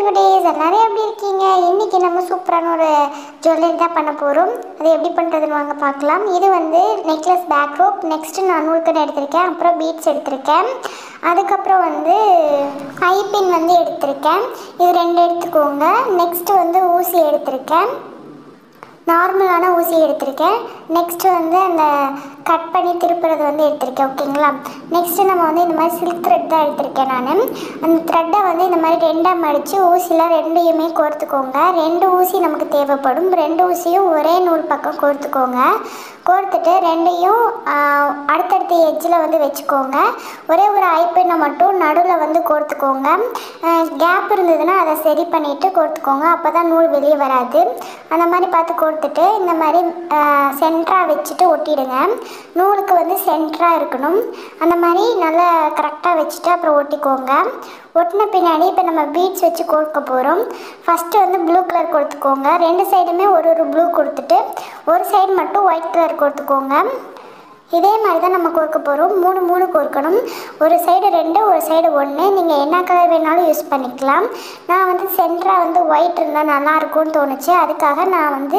குட்டீஸ் எல்லாரும் எப்படி இருக்கீங்க இன்னைக்கு நம்ம சூப்பரான ஒரு ஜுவல்லரி தான் பண்ண போகிறோம் அது எப்படி பண்ணுறதுன்னு வாங்க பார்க்கலாம் இது வந்து நெக்லஸ் பேக் ரோப் நெக்ஸ்ட்டு நான் நூல்கன் எடுத்திருக்கேன் அப்புறம் பீட்ஸ் எடுத்திருக்கேன் அதுக்கப்புறம் வந்து ஐபின் வந்து எடுத்திருக்கேன் இது ரெண்டு எடுத்துக்கோங்க நெக்ஸ்ட்டு வந்து ஊசி எடுத்திருக்கேன் நார்மலான ஊசி எடுத்திருக்கேன் நெக்ஸ்ட்டு வந்து அந்த கட் பண்ணி திருப்புறது வந்து எடுத்திருக்கேன் ஓகேங்களா நெக்ஸ்ட்டு நம்ம வந்து இந்த மாதிரி சில்க் த்ரெட் தான் எடுத்திருக்கேன் நான் அந்த த்ரெட்டை வந்து இந்த மாதிரி ரெண்டாக மடித்து ஊசியில் ரெண்டையுமே கோர்த்துக்கோங்க ரெண்டு ஊசி நமக்கு தேவைப்படும் ரெண்டு ஊசியும் ஒரே நூல் பக்கம் கோர்த்துக்கோங்க கோர்த்துட்டு ரெண்டையும் ஆஹ், அடுத்தடுத்த எட்ஜில் வந்து வச்சுக்கோங்க ஒரே ஒரு ஐப்பெண்ணை மட்டும் நடுவில் வந்து கோர்த்துக்கோங்க கேப் இருந்ததுன்னா அதை சரி பண்ணிவிட்டு கோர்த்துக்கோங்க அப்போ தான் நூல் வெளியே வராது அந்த மாதிரி பார்த்து கோர்த்துட்டு இந்த மாதிரி சென்டராக வச்சுட்டு ஒட்டிடுங்க நூலுக்கு வந்து சென்டராக இருக்கணும் அந்த மாதிரி நல்லா கரெக்டாக வச்சுட்டு அப்புறம் ஒட்டிக்கோங்க ஒட்டின பின்னாடி இப்போ நம்ம பீட்ஸ் வச்சு கோர்க்க போகிறோம் ஃபஸ்ட்டு வந்து ப்ளூ கலர் கொடுத்துக்கோங்க ரெண்டு சைடுமே ஒரு ஒரு ப்ளூ கொடுத்துட்டு ஒரு சைடு மட்டும் ஒயிட் கலர் கொடுத்துக்கோங்க இதே மாதிரி தான் நம்ம கோர்க்க போகிறோம் மூணு மூணு கோர்க்கணும் ஒரு சைடு ரெண்டு ஒரு சைடு ஒன்று நீங்கள் என்ன கலர் வேணாலும் யூஸ் பண்ணிக்கலாம் நான் வந்து சென்டராக வந்து ஒயிட் இருந்தால் நல்லா இருக்கும்னு தோணுச்சு அதுக்காக நான் வந்து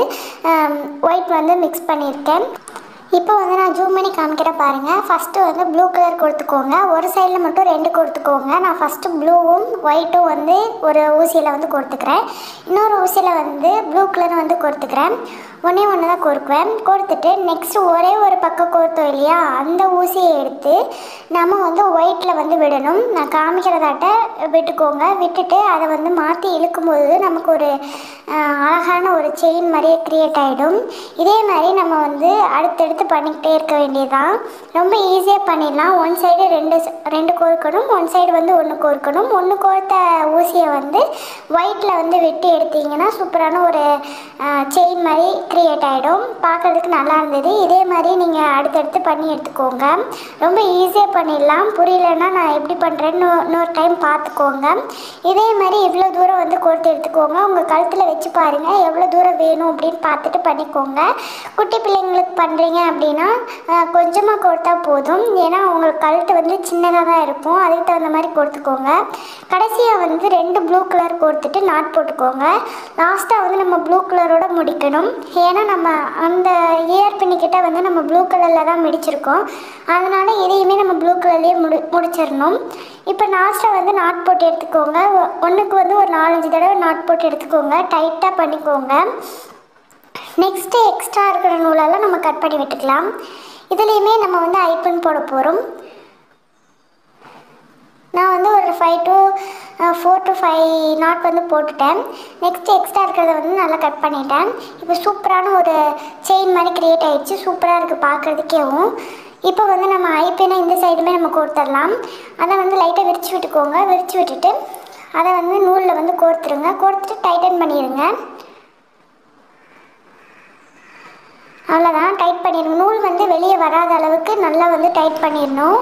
ஒயிட் வந்து மிக்ஸ் பண்ணியிருக்கேன் இப்போ வந்து நான் ஜூம் பண்ணி காமிக்கிறேன் பாருங்கள் ஃபஸ்ட்டு வந்து ப்ளூ கலர் கொடுத்துக்கோங்க ஒரு சைடில் மட்டும் ரெண்டு கொடுத்துக்கோங்க நான் ஃபஸ்ட்டு ப்ளூவும் ஒயிட்டும் வந்து ஒரு ஊசியில் வந்து கொடுத்துக்கிறேன் இன்னொரு ஊசியில் வந்து ப்ளூ கலர் வந்து கொடுத்துக்கிறேன் ஒன்றே ஒன்று தான் கோர்க்குவேன் கோர்த்துட்டு நெக்ஸ்ட்டு ஒரே ஒரு பக்கம் கோர்த்தோம் இல்லையா அந்த ஊசியை எடுத்து நம்ம வந்து ஒயிட்டில் வந்து விடணும் நான் காமிக்கிறதாட்ட விட்டுக்கோங்க விட்டுட்டு அதை வந்து மாற்றி இழுக்கும்போது நமக்கு ஒரு ஆஹ், அழகான ஒரு செயின் மாதிரியே க்ரியேட் ஆகிடும் இதே மாதிரி நம்ம வந்து அடுத்தடுத்து பண்ணிக்கிட்டே இருக்க வேண்டியதுதான் ரொம்ப ஈஸியாக பண்ணிடலாம் ஒன் சைடு ரெண்டு ச- ரெண்டு கோர்க்கணும் ஒன் சைடு வந்து ஒன்று கோர்க்கணும் ஒன்று கோர்த்த ஊசியை வந்து ஒயிட்டில் வந்து வெட்டி எடுத்தீங்கன்னா சூப்பரான ஒரு செயின் மாதிரி க்ரியேட் ஆகிடும் பார்க்குறதுக்கு நல்லா இருந்தது இதே மாதிரி நீங்கள் அடுத்தடுத்து பண்ணி எடுத்துக்கோங்க ரொம்ப ஈஸியாக பண்ணிடலாம் புரியலன்னா நான் எப்படி பண்ணுறேன்னு இன்னொரு டைம் பார்த்துக்கோங்க இதே மாதிரி இவ்வளோ தூரம் வந்து கோர்த்து எடுத்துக்கோங்க உங்கள் கழுத்தில் வச்சு பாருங்கள் எவ்வளோ தூரம் வேணும் அப்படின்னு பார்த்துட்டு பண்ணிக்கோங்க குட்டி பிள்ளைங்களுக்கு பண்ணுறீங்க அப்படின்னா கொஞ்சமாக கோர்த்தா போதும் ஏன்னா உங்களுக்கு கழுத்து வந்து சின்னதாக தான் இருக்கும் அதுக்கு தகுந்த மாதிரி கோர்த்துக்கோங்க கடைசியாக வந்து ரெண்டு ப்ளூ கலர் கோர்த்துட்டு நாட் போட்டுக்கோங்க லாஸ்ட்டாக வந்து நம்ம ப்ளூ கலரோட முடிக்கணும் ஏன்னா நம்ம அந்த இயர் பின்னிக்கிட்ட வந்து நம்ம ப்ளூ கலரில் தான் முடிச்சிருக்கோம் அதனால இதையுமே நம்ம ப்ளூ கலர்லேயே முடி முடிச்சிடணும் இப்போ லாஸ்ட்டாக வந்து நாட் போட்டு எடுத்துக்கோங்க ஒ- ஒன்றுக்கு வந்து ஒரு நாலஞ்சு தடவை நாட் போட்டு எடுத்துக்கோங்க டைட்டாக பண்ணிக்கோங்க நெக்ஸ்ட்டு எக்ஸ்ட்ரா இருக்கிற நூலெல்லாம் நம்ம கட் பண்ணி விட்டுக்கலாம் இதுலேயுமே நம்ம வந்து ஐப்பன் போட போகிறோம் நான் வந்து ஒரு five to four to five நாட் வந்து போட்டுட்டேன் நெக்ஸ்ட் எக்ஸ்ட்ரா இருக்கிறத வந்து நல்லா கட் பண்ணிட்டேன் இப்போ சூப்பரான ஒரு செயின் மாதிரி க்ரியேட் ஆயிடுச்சு சூப்பராக இருக்குது பார்க்குறதுக்கேவும் இப்போ வந்து நம்ம ஐப்பேனை இந்த சைடுமே நம்ம கோர்த்துடலாம் அதை வந்து லைட்டாக விரிச்சு விட்டுக்கோங்க விரிச்சு விட்டுட்டு அதை வந்து நூலில் வந்து கோர்த்துருங்க கோர்த்துட்டு டைட்டன் பண்ணிடுங்க அவ்வளோதான் டைட் பண்ணிடணும் நூல் வந்து வெளியே வராத அளவுக்கு நல்லா வந்து டைட் பண்ணிடணும்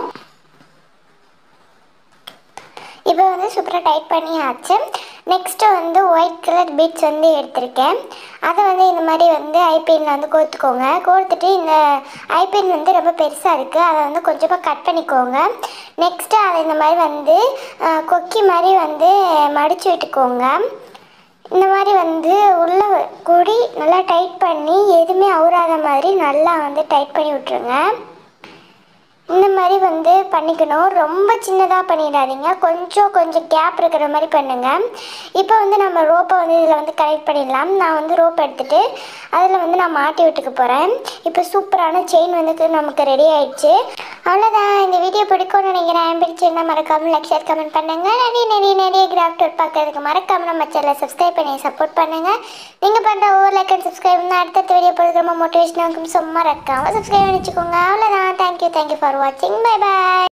இப்போ வந்து சூப்பராக டைட் பண்ணியாச்சு நெக்ஸ்ட்டு வந்து ஒயிட் கலர் பீட்ஸ் வந்து எடுத்திருக்கேன் அதை வந்து இந்த மாதிரி வந்து ஐபிஎன் வந்து கோர்த்துக்கோங்க கோர்த்துட்டு இந்த ஐபிஎன் வந்து ரொம்ப பெருசாக இருக்குது அதை வந்து கொஞ்சமாக கட் பண்ணிக்கோங்க நெக்ஸ்ட்டு அதை இந்த மாதிரி வந்து அஹ், கொக்கி மாதிரி வந்து மடித்து விட்டுக்கோங்க இந்த மாதிரி வந்து உள்ள கூடி நல்லா டைட் பண்ணி எதுவுமே அவுறாத மாதிரி நல்லா வந்து டைட் பண்ணி விட்ருங்க இந்த மாதிரி வந்து பண்ணிக்கணும் ரொம்ப சின்னதாக பண்ணிடாதீங்க கொஞ்சம் கொஞ்சம் கேப் இருக்கிற மாதிரி பண்ணுங்க இப்போ வந்து நம்ம ரோப்பை வந்து இதில் வந்து கனெக்ட் பண்ணிடலாம் நான் வந்து ரோப் எடுத்துட்டு அதில் வந்து நான் மாட்டி விட்டுக்க போகிறேன் இப்போ சூப்பரான செயின் வந்து நமக்கு ரெடி ஆயிடுச்சு அவ்வளோதான் இந்த வீடியோ பிடிக்கும்னு நினைக்கிறேன் பிடிச்சிருந்தா மறக்காம லைக் ஷேர் கமெண்ட் பண்ணுங்க நிறைய நிறைய நிறைய கிராஃப்ட் ஒர்க் பார்க்கறதுக்கு மறக்காம நம்ம சேனலை சப்ஸ்கிரைப் பண்ணி சப்போர்ட் பண்ணுங்க நீங்கள் பண்ணுற ஒவ்வொரு லைக் அண்ட் சப்ஸ்கிரைப் தான் அடுத்தடுத்த வீடியோ போடுறது ரொம்ப மோட்டிவேஷனாக இருக்கும் சும்மா மறக்காம சப்ஸ்கிரைப் பண்ணி வச்சுக்கோங்க அவ்வளோதான் தேங்க்யூ தேங்க்யூ ஃபார் வாட்சிங் பை பை